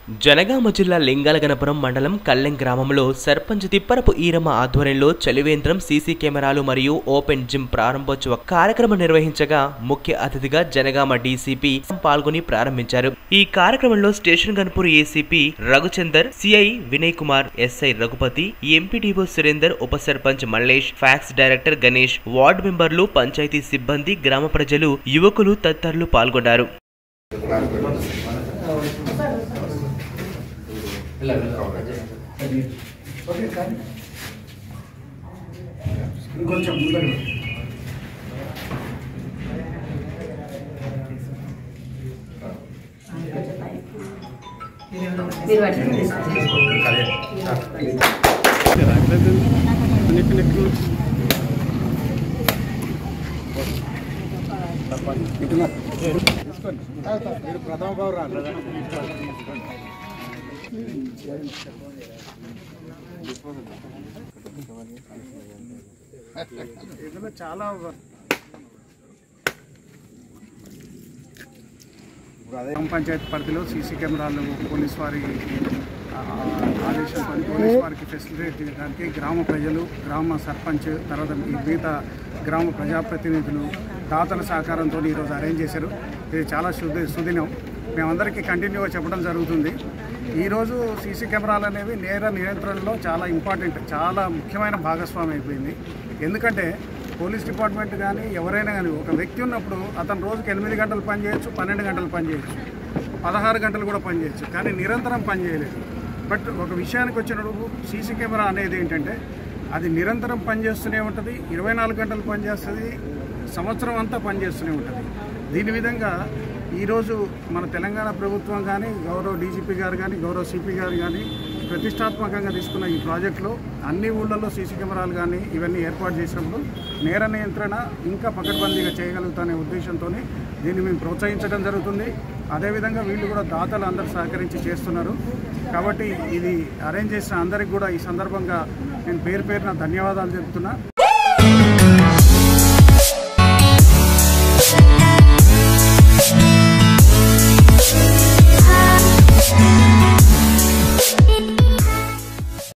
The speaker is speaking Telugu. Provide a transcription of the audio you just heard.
జనగామ జిల్లా లింగాలగనపురం మండలం కల్లెం గ్రామంలో సర్పంచ్ తిప్పరపు ఈరమ్మ ఆధ్వర్యంలో చలివేంద్రం సీసీ కెమెరాలు మరియు ఓపెన్ జిమ్ ప్రారంభోత్సవ కార్యక్రమం నిర్వహించగా ముఖ్య అతిథిగా జనగామ డీసీపీ పాల్గొని ప్రారంభించారు ఈ కార్యక్రమంలో station Ghanpur ACP Raghuchander CI Vinay Kumar SI Raghupathi MPDO Surender ఉప sarpanch Mallesh PACS director Ganesh ward మెంబర్లు పంచాయతీ సిబ్బంది గ్రామ ప్రజలు యువకులు తదితరులు పాల్గొన్నారు ఇంకొంచెం ముందర మీరు పట్టుకోండి మీరు ప్రథమ పౌరాలు ఇందులో చాలా ఇప్పుడు అదే గ్రామ పంచాయతీ పరిధిలో సీసీ కెమెరాలు పోలీస్ వారి ఆ, ఆదేశంతో పోలీస్ వారికి ఫెసిలిటేట్ చేయడానికి గ్రామ ప్రజలు గ్రామ సర్పంచ్ తర్వాత ఈ మిగతా గ్రామ ప్రజాప్రతినిధులు దాతల సహకారంతో ఈరోజు అరేంజ్ చేశారు ఇది చాలా శుద్ధి సుదినం మేమందరికీ కంటిన్యూగా చెప్పడం జరుగుతుంది ఈరోజు సీసీ కెమెరాలు అనేవి నేర నియంత్రణలో చాలా ఇంపార్టెంట్ చాలా ముఖ్యమైన భాగస్వామి అయిపోయింది ఎందుకంటే పోలీస్ డిపార్ట్మెంట్ కానీ ఎవరైనా కానీ ఒక వ్యక్తి ఉన్నప్పుడు అతను రోజుకి ఎనిమిది గంటలు పని చేయొచ్చు పన్నెండు గంటలు పని చేయొచ్చు పదహారు గంటలు కూడా పని చేయొచ్చు కానీ నిరంతరం పని చేయలేదు బట్ ఒక విషయానికి వచ్చినప్పుడు సీసీ కెమెరా అనేది ఏంటంటే అది నిరంతరం పనిచేస్తూనే ఉంటుంది ఇరవై నాలుగు గంటలు పనిచేస్తుంది సంవత్సరం అంతా పనిచేస్తూనే ఉంటుంది దీని విధంగా ఈరోజు మన తెలంగాణ ప్రభుత్వం కానీ గౌరవ డీజీపీ గారు కానీ గౌరవ సిపి గారు కానీ ప్రతిష్టాత్మకంగా తీసుకున్న ఈ ప్రాజెక్టులో అన్ని ఊళ్ళల్లో సీసీ కెమెరాలు కానీ ఇవన్నీ ఏర్పాటు చేసినప్పుడు నేర నియంత్రణ ఇంకా పకడ్బందీగా చేయగలుగుతానే ఉద్దేశంతో దీన్ని మేము ప్రోత్సహించడం జరుగుతుంది అదేవిధంగా వీళ్ళు కూడా దాతలు అందరూ సహకరించి చేస్తున్నారు కాబట్టి ఇది అరేంజ్ చేసిన అందరికి కూడా ఈ సందర్భంగా నేను పేరు పేరున ధన్యవాదాలు చెప్తున్నా